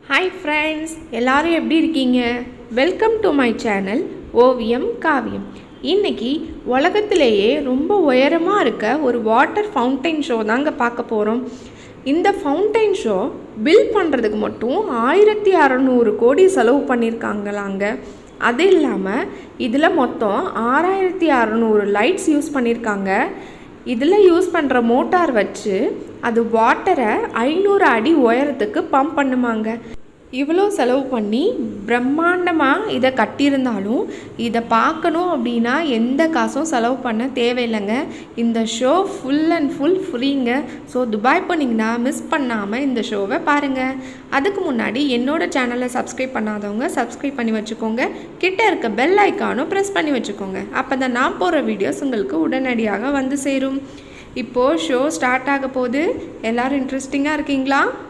hi friends எல்லாரும் எப்படி இருக்கீங்க வெல்கம் டு மை சேனல் ஓவியம் காவியம் இன்னைக்கு உலகத்திலேயே ரொம்ப உயரமாக இருக்க ஒரு வாட்டர் ஃபவுண்டைன் ஷோ தாங்க பார்க்க போகிறோம் இந்த ஃபவுண்டைன் ஷோ பில் பண்ணுறதுக்கு மட்டும் ஆயிரத்தி அறநூறு கோடி செலவு பண்ணியிருக்காங்களாங்க அது இல்லாமல் இதில் மொத்தம் ஆறாயிரத்தி அறநூறு லைட்ஸ் யூஸ் பண்ணியிருக்காங்க இதில் யூஸ் பண்ணுற மோட்டார் வச்சு அது வாட்டரை ஐநூறு அடி உயரத்துக்கு பம்ப் பண்ணுமாங்க இவ்வளோ செலவு பண்ணி பிரம்மாண்டமாக இதை கட்டியிருந்தாலும் இதை பார்க்கணும் அப்படின்னா எந்த காசும் செலவு பண்ண தேவையில்லைங்க இந்த ஷோ ஃபுல் அண்ட் ஃபுல் ஃப்ரீங்க ஸோ துபாய் போனீங்கன்னா மிஸ் பண்ணாமல் இந்த ஷோவை பாருங்கள் அதுக்கு முன்னாடி என்னோட சேனலை சப்ஸ்கிரைப் பண்ணாதவங்க சப்ஸ்கிரைப் பண்ணி வச்சுக்கோங்க கிட்ட இருக்க பெல் ஐக்கானும் ப்ரெஸ் பண்ணி வச்சுக்கோங்க அப்போ தான் நான் போகிற வீடியோஸ் உங்களுக்கு உடனடியாக வந்து சேரும் இப்போது ஷோ ஸ்டார்ட் ஆக போகுது எல்லோரும் இன்ட்ரெஸ்டிங்காக இருக்கீங்களா